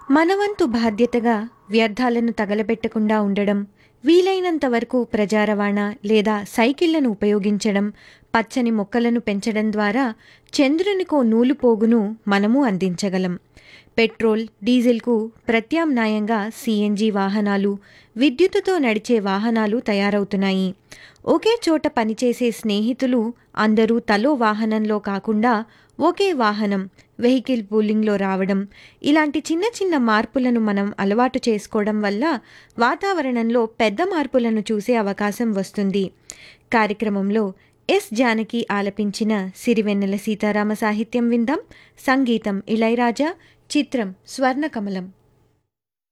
మనవంతు బాధ్యతగా వ్యర్థాలను తగలబెట్టకుండా ఉండడం వీలైనంత వరకు ప్రజా రవాణా లేదా సైకిళ్లను ఉపయోగించడం పచ్చని మొక్కలను పెంచడం ద్వారా చంద్రునికో నూలు పోగును మనము అందించగలం పెట్రోల్ డీజిల్కు ప్రత్యామ్నాయంగా సిఎన్జి వాహనాలు విద్యుత్తుతో నడిచే వాహనాలు తయారవుతున్నాయి ఒకే చోట పనిచేసే స్నేహితులు అందరూ తలో వాహనంలో కాకుండా ఒకే వాహనం వెహికల్ పూలింగ్లో రావడం ఇలాంటి చిన్న చిన్న మార్పులను మనం అలవాటు చేసుకోవడం వల్ల వాతావరణంలో పెద్ద మార్పులను చూసే అవకాశం వస్తుంది కార్యక్రమంలో ఎస్ జానకి ఆలపించిన సిరివెన్నెల సీతారామ సాహిత్యం విందాం సంగీతం ఇళయరాజా చిత్రం స్వర్ణకమలం